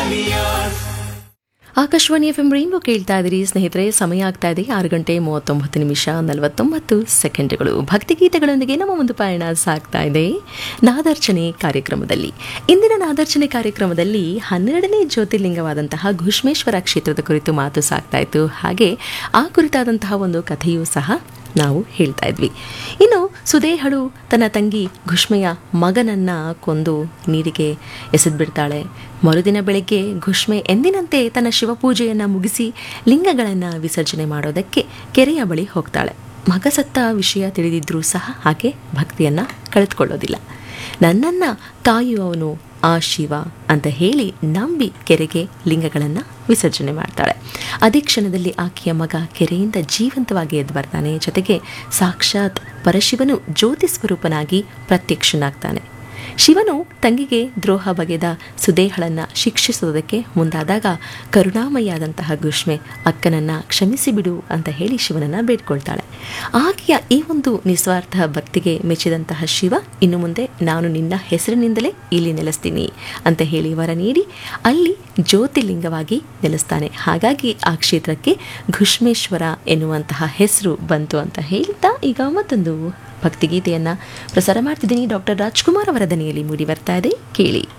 Akashvani F M rainbow ಕೇಳ್ತಾ ಇದ್ದೀರಿ ಸ್ನೇಹಿತರೆ ಸಮಯ ಆಗ್ತಾ ಇದೆ ಆರು ಗಂಟೆ ಮೂವತ್ತೊಂಬತ್ತು ನಿಮಿಷ ನಲವತ್ತೊಂಬತ್ತು ಸೆಕೆಂಡ್ಗಳು ಭಕ್ತಿಗೀತೆಗಳೊಂದಿಗೆ ನಮ್ಮ ಒಂದು ಪಯಣ ಸಾಗ್ತಾ ಇದೆ ನಾದಾರ್ಚನೆ ಕಾರ್ಯಕ್ರಮದಲ್ಲಿ ಇಂದಿನ ನಾದಾರ್ಚನೆ ಕಾರ್ಯಕ್ರಮದಲ್ಲಿ ಹನ್ನೆರಡನೇ ಜ್ಯೋತಿರ್ಲಿಂಗವಾದಂತಹ ಘುಷ್ಮೇಶ್ವರ ಕ್ಷೇತ್ರದ ಕುರಿತು ಮಾತು ಸಾಗ್ತಾ ಇತ್ತು ಹಾಗೆ ಆ ಕುರಿತಾದಂತಹ ಒಂದು ಕಥೆಯೂ ಸಹ ನಾವು ಹೇಳ್ತಾ ಇದ್ವಿ ಇನ್ನು ಸುದೇಹಳು ತನ್ನ ತಂಗಿ ಘುಷ್ಮೆಯ ಮಗನನ್ನ ಕೊಂದು ನೀರಿಗೆ ಎಸೆದ್ಬಿಡ್ತಾಳೆ ಮರುದಿನ ಬೆಳಗ್ಗೆ ಘುಷ್ಮೆ ಎಂದಿನಂತೆ ತನ್ನ ಶಿವಪೂಜೆಯನ್ನು ಮುಗಿಸಿ ಲಿಂಗಗಳನ್ನು ವಿಸರ್ಜನೆ ಮಾಡೋದಕ್ಕೆ ಕೆರೆಯ ಬಳಿ ಹೋಗ್ತಾಳೆ ಮಗ ಸತ್ತ ವಿಷಯ ತಿಳಿದಿದ್ರೂ ಸಹ ಆಕೆ ಭಕ್ತಿಯನ್ನು ಕಳೆದುಕೊಳ್ಳೋದಿಲ್ಲ ನನ್ನನ್ನು ಕಾಯುವವನು ಆ ಶಿವ ಅಂತ ಹೇಳಿ ನಂಬಿ ಕೆರೆಗೆ ಲಿಂಗಗಳನ್ನು ವಿಸರ್ಜನೆ ಮಾಡ್ತಾಳೆ ಅದೇ ಕ್ಷಣದಲ್ಲಿ ಆಕೆಯ ಮಗ ಕೆರೆಯಿಂದ ಜೀವಂತವಾಗಿ ಎದ್ದು ಬರ್ತಾನೆ ಜೊತೆಗೆ ಸಾಕ್ಷಾತ್ ಪರಶಿವನು ಜ್ಯೋತಿ ಸ್ವರೂಪನಾಗಿ ಪ್ರತ್ಯಕ್ಷನಾಗ್ತಾನೆ ಶಿವನು ತಂಗಿಗೆ ದ್ರೋಹ ಬಗೆದ ಸುದೇಹಳನ್ನ ಶಿಕ್ಷಿಸೋದಕ್ಕೆ ಮುಂದಾದಾಗ ಕರುಣಾಮಯಿಯಾದಂತಹ ಗುಷ್ಮೆ ಅಕ್ಕನನ್ನ ಕ್ಷಮಿಸಿ ಬಿಡು ಅಂತ ಹೇಳಿ ಶಿವನನ್ನ ಬೇಡ್ಕೊಳ್ತಾಳೆ ಆಕೆಯ ಈ ಒಂದು ನಿಸ್ವಾರ್ಥ ಭಕ್ತಿಗೆ ಮೆಚ್ಚಿದಂತಹ ಶಿವ ಇನ್ನು ಮುಂದೆ ನಾನು ನಿನ್ನ ಹೆಸರಿನಿಂದಲೇ ಇಲ್ಲಿ ನೆಲೆಸ್ತೀನಿ ಅಂತ ಹೇಳಿ ವರ ನೀಡಿ ಅಲ್ಲಿ ಜ್ಯೋತಿರ್ಲಿಂಗವಾಗಿ ನೆಲೆಸ್ತಾನೆ ಹಾಗಾಗಿ ಆ ಕ್ಷೇತ್ರಕ್ಕೆ ಘುಷ್ಮೇಶ್ವರ ಎನ್ನುವಂತಹ ಹೆಸರು ಬಂತು ಅಂತ ಹೇಳ್ತಾ ಈಗ ಮತ್ತೊಂದು ಭಕ್ತಿಗೀತೆಯನ್ನ ಪ್ರಸಾರ ಮಾಡ್ತಿದ್ದೀನಿ ಡಾಕ್ಟರ್ ರಾಜ್ಕುಮಾರ್ ಅವರ ದನಿಯಲ್ಲಿ ಮೂಡಿ ಬರ್ತಾ ಇದೆ ಕೇಳಿ